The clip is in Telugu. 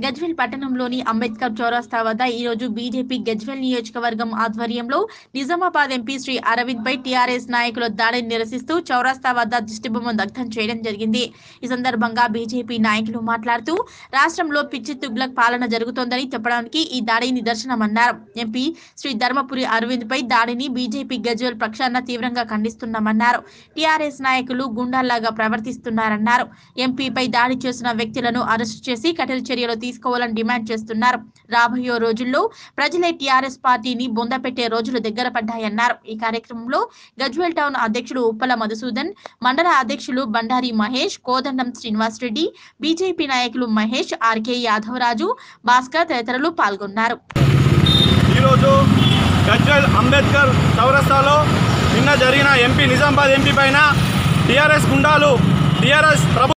గజ్వేల్ పట్టణంలోని అంబేద్కర్ చౌరస్తా వద్ద ఈ రోజు బీజేపీ గజ్వేల్ నియోజకవర్గం ఆధ్వర్యంలో నిజామాబాద్ ఎంపీ శ్రీ అరవింద్ పై టీఆర్ఎస్ నాయకుల దాడిని నిరసిస్తూ చౌరస్తా వద్ద దిష్టిబొమ్మ దగ్ధం చేయడం జరిగింది ఈ సందర్భంగా బీజేపీ నాయకులు మాట్లాడుతూ రాష్ట్రంలో పిచ్చి తుగ్లక్ పాలన జరుగుతోందని చెప్పడానికి ఈ దాడి నిదర్శనమన్నారు ఎంపీ శ్రీ ధర్మపురి అరవింద్ పై దాడిని బీజేపీ గజ్వేల్ పక్షాన తీవ్రంగా ఖండిస్తున్నామన్నారు టీఆర్ఎస్ నాయకులు గుండాల్లాగా ప్రవర్తిస్తున్నారన్నారు ఎంపీపై దాడి చేసిన వ్యక్తులను అరెస్టు చేసి కఠిన చర్యలు తీసుకోవాలని డిమాండ్ చేస్తున్నారు రాబోయే రోజుల్లో ప్రజలే టీఆర్ఎస్ పార్టీని బొందపెట్టే రోజులు దగ్గర పడ్డాయన్నారు ఈ కార్యక్రమంలో గజ్వేల్ టౌన్ అధ్యక్షుడు ఉప్పల మధుసూదన్ మండల అధ్యక్షులు బండారి మహేష్ కోదండం శ్రీనివాస్ రెడ్డి బీజేపీ నాయకులు మహేష్ ఆర్కే యాదవరాజు భాస్కర్ తదితరులు పాల్గొన్నారు ఈరోజు గజ్వెల్ అంబేద్కర్ చౌరస్తాలో నిన్న జరిగిన ఎంపీ నిజామాబాద్ ఎంపీ పైన టీఆర్ఎస్ గుండాలు టీఆర్ఎస్ ప్రభు